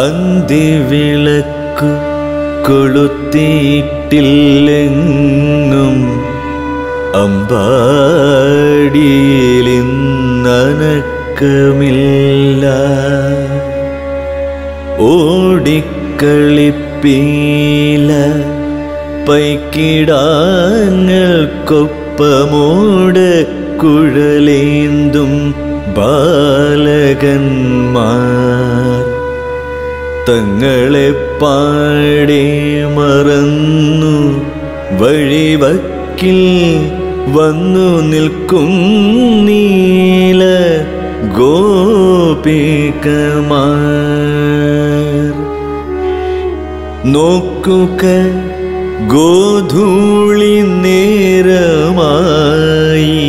അന്തിവിളക്കു കൊളുത്തിയിട്ടില്ലെങ്ങും അമ്പാടിയിലിന്നനക്കമില്ല ഓടിക്കളിപ്പീല പൈക്കിടാങ്ങൾക്കൊപ്പമോട് കുഴലേന്തും ബാലകന്മാർ തങ്ങളെ പാടെ മറന്നു വഴിവക്കിൽ വന്നു നിൽക്കും നീല ഗോപികമാർ നോക്കുക ഗോധൂളി നേരമായി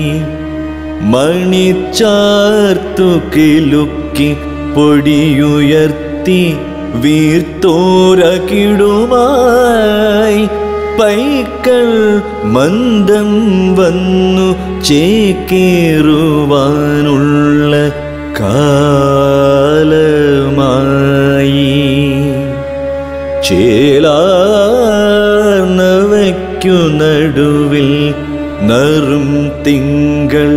മണിച്ചാർത്തു കിലുക്കി പൊടിയുയർത്തി വീർത്തോരകിടുമായി പൈക്കൾ മന്ദം വന്നു ചേക്കേറുവാനുള്ള കാലമായി ചേലാർന്നവയ്ക്കു നടുവിൽ നറും തിങ്കൾ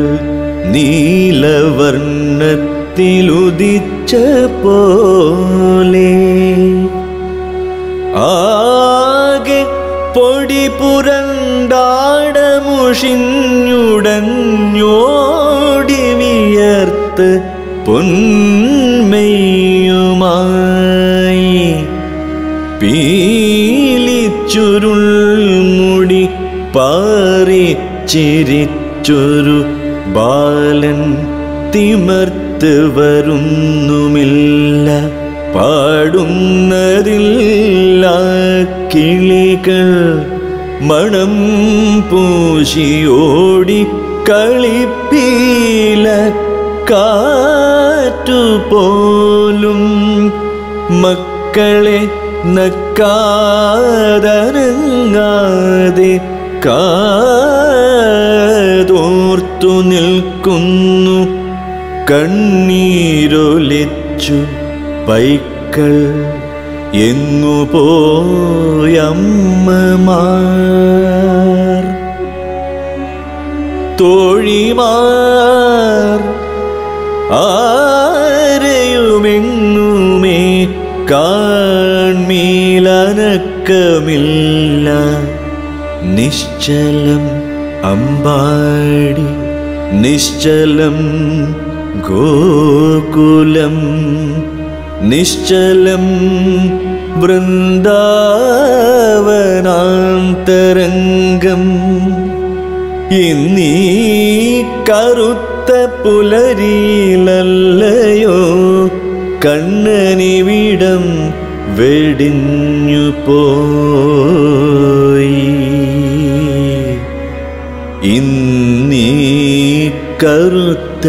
നീലവർണ്ണത്തിലുദിച്ച പോലെ ആകെ പൊടി പുരണ്ടാടമുഷിഞ്ഞുടഞ്ഞോടി വിയർത്ത് പൊന്മയുമായി പീലിച്ചുരുൾ മുടി പാറി ചിരിച്ചൊരു ബാലൻ തിമർത്ത് വരുന്നുമില്ല പാടുന്നതില്ല കിളികൾ മണം പൂശിയോടി കളിപ്പീല കാറ്റുപോലും മക്കളെ നക്കാതരങ്ങാതെ കാതോർത്തു നിൽക്കുന്നു കണ്ണീരൊലിച്ചു പൈക്കൾ എങ്ങു പോയമ്മമാർ തോഴിമാർ ആരെയുമെങ്ങുമേ കാൺമീലനക്കമില്ല നിശ്ചലം അമ്പാടി നിശ്ചലം ഗോകുലം നിശ്ചലം വൃന്ദാവനാന്തരംഗം ഇന്നീ കറുത്ത പുലരിയിലല്ലയോ കണ്ണനിവിടം വെടിഞ്ഞു പോയി ഇന്നീ കറുത്ത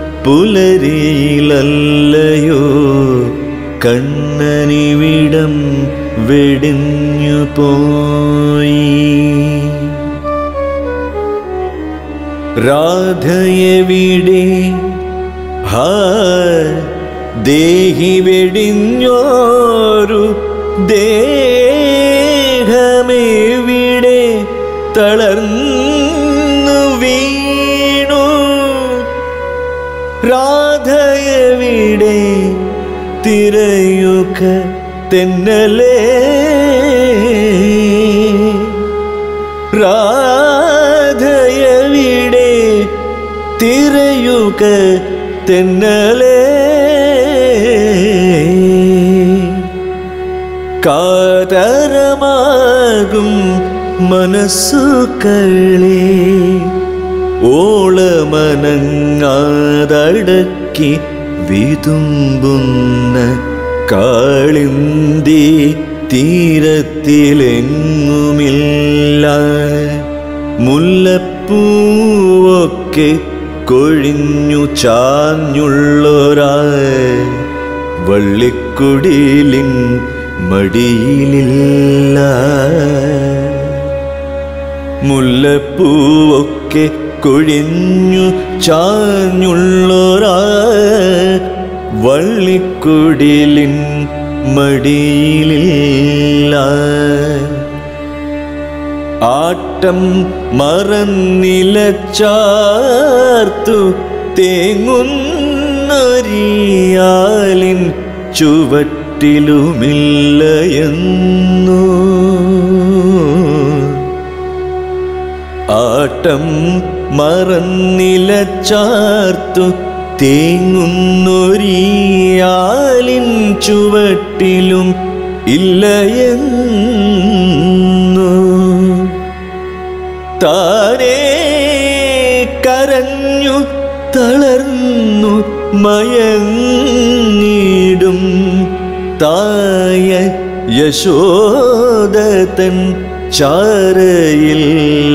പുലരിയിലല്ലയോ കണ്ണനിവിടം വെടിഞ്ഞു പോയി രാധയെവിടെ ഹാ ദേഹി വെടിഞ്ഞോരു ദേഹമെവിടെ തളർന്നു വീണു രാധയെവിടെ തിരയുക തെന്നലേ രാധയവിടെ തിരയുക തെന്നലേ കാതരമാകും മനസ്സുകളെ ഓളമനങ്ങാതടക്കി വിതുമ്പുന്ന കാളിന്തി തീരത്തിലെങ്ങുമില്ല മുല്ലപ്പൂവൊക്കെ കൊഴിഞ്ഞു ചാഞ്ഞുള്ളൊരാ വള്ളിക്കുടിലിൻ മടിയിലില്ല മുല്ലപ്പൂവൊക്കെ കൊഴിഞ്ഞു ചാഞ്ഞുള്ളൊരാ വള്ളിക്കുടിലിൻ മടിയിലില്ല ആട്ടം മറന്നിലച്ചാർത്തു തേങ്ങുന്നൊരിയാലിൻ ചുവട്ടിലുമില്ല എന്നു ആട്ടം മറന്നിലച്ചാർത്തു തേങ്ങുന്നൊരിയാലിൻ ചുവട്ടിലും ഇല്ല എന്നു താനേ കരഞ്ഞു തളർന്നു മയങ്ങിടും തായ യശോദതൻ ചാരയില്ല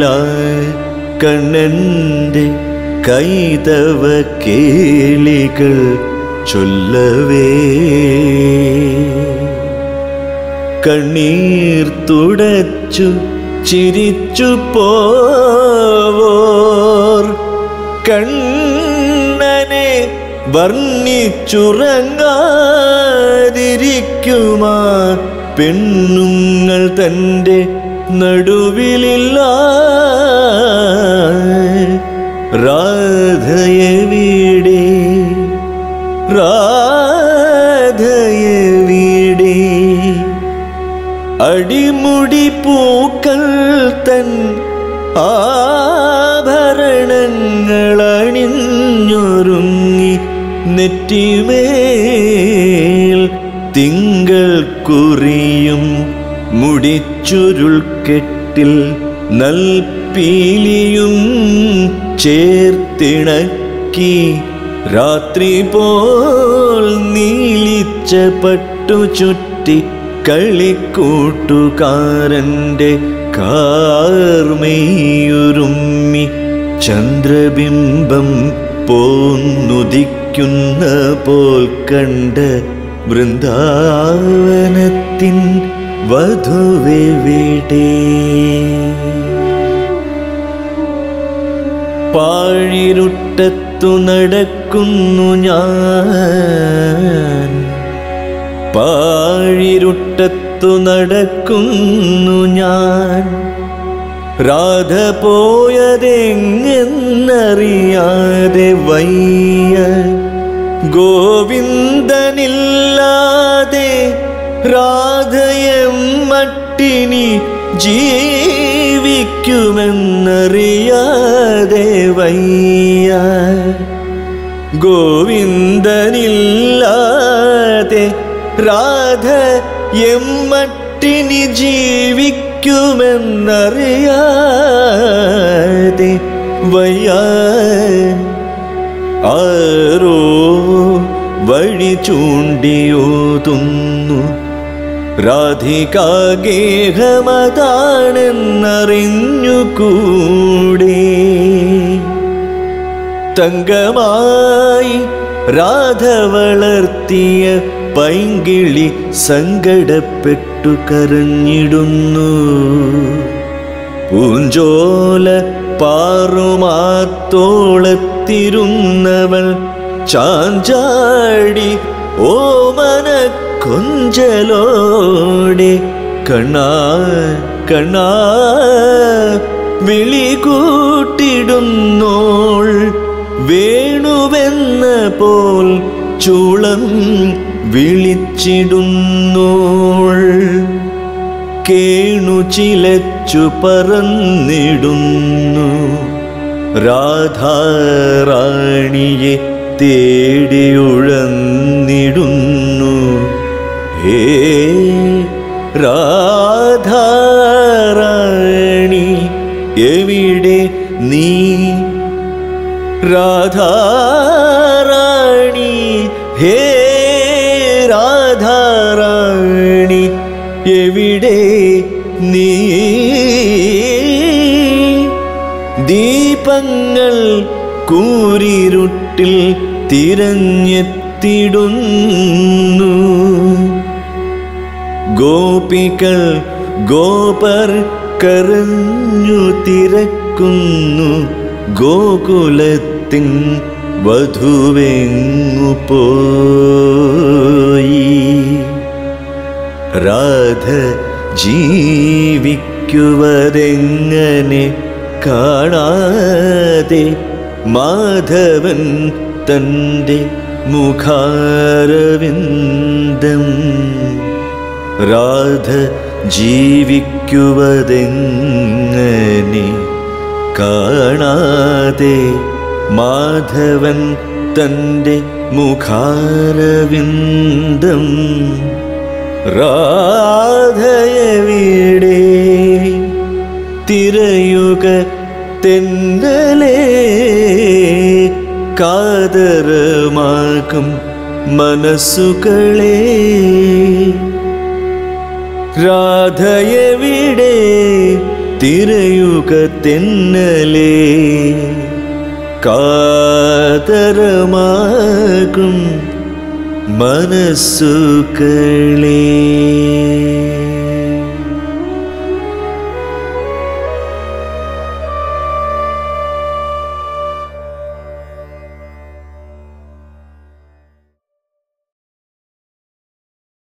കണ്ണൻ്റെ കൈതവ കേളികൾ ചൊല്ലവേ കണ്ണീർ തുടച്ചു ചിരിച്ചു പോവോർ കണ്ണനെ വർണ്ണിച്ചുറങ്ങാതിരിക്കുമാ പെണ്ണുങ്ങൾ തൻ്റെ നടുവിലില്ല രാധയവിടെ രാധയവിടെ അടിമുടി പൂക്കൾ തൻ ആഭരണങ്ങളണിഞ്ഞൊരുങ്ങി നെറ്റിമേൽ തിങ്കൾ കുറിയും മുടിച്ചുരുൾ കെട്ടിൽ നൽപീലിയും ചേർത്തിണക്കി രാത്രി പോൽ നീലിച്ച പട്ടു ചുറ്റി കളിക്കൂട്ടുകാരൻ്റെ കാർമേയുരുമ്മി ചന്ദ്രബിംബം പോന്നുദിക്കുന്ന പോൽ കണ്ട വൃന്ദാവനത്തിൻ വധുവെവിടെ പാഴിരുട്ടത്തു നടക്കുന്നു ഞാൻ പാഴിരുട്ടത്തു നടക്കുന്നു ഞാൻ രാധ പോയതെങ്ങെന്നറിയാതെ വയ്യ ഗോവിന്ദനില്ലാതെ രാധയം മട്ടിനി ജീവിക്കുമെന്നറിയാതെ വയ്യ ഗോവിന്ദനില്ലാതെ രാധ എമ്മട്ടിനി ജീവിക്കുമെന്നറിയാതെ വയ്യ ആരോ വഴി ചൂണ്ടിയോതുന്നു രാധികാഗേഹമതാണെന്നറിഞ്ഞുകൂടെ തങ്കമായി രാധ വളർത്തിയ പൈങ്കിളി സങ്കടപ്പെട്ടു കരഞ്ഞിടുന്നു പൂഞ്ചോല പാറുമാത്തോളത്തിരുന്നവൾ ചാഞ്ചാടി ഓമന കൊഞ്ചലോടെ കണ്ണാ കണ്ണാ വിളികൂട്ടിടുന്നോൾ വേണുവെന്ന പോൽ ചൂളം വിളിച്ചിടുന്നോൾ കേണു ചിലച്ചു പറന്നിടുന്നു രാധാറാണിയെ തേടിയുഴന്നിടുന്നു ഹേ രാധാറാണി എവിടെ നീ രാധാറാണി ഹേ രാധാറാണി എവിടെ നീ ദീപങ്ങൾ കൂരിരുട്ടിൽ തിരഞ്ഞെത്തിടുന്നു ഗോപികൾ ഗോപർ കരഞ്ഞു തിരക്കുന്നു ഗോകുലത്തിൻ വധുവെങ്ങു പോയി രാധ ജീവിക്കുവതെങ്ങനെ കാണാതെ മാധവൻ തൻ്റെ മുഖാരവിന്ദം രാധ ജീവിക്കുവതെങ്ങനെ കാണാതെ മാധവൻ തൻ്റെ മുഖാരവിന്ദം രാധയവിടെ തിരയുക തെന്നലേ കാതരമാകും മനസ്സുകളെ രാധയവിടെ തിരയുക തെന്നലേ കാതരമാകും മനസ്സുകളേ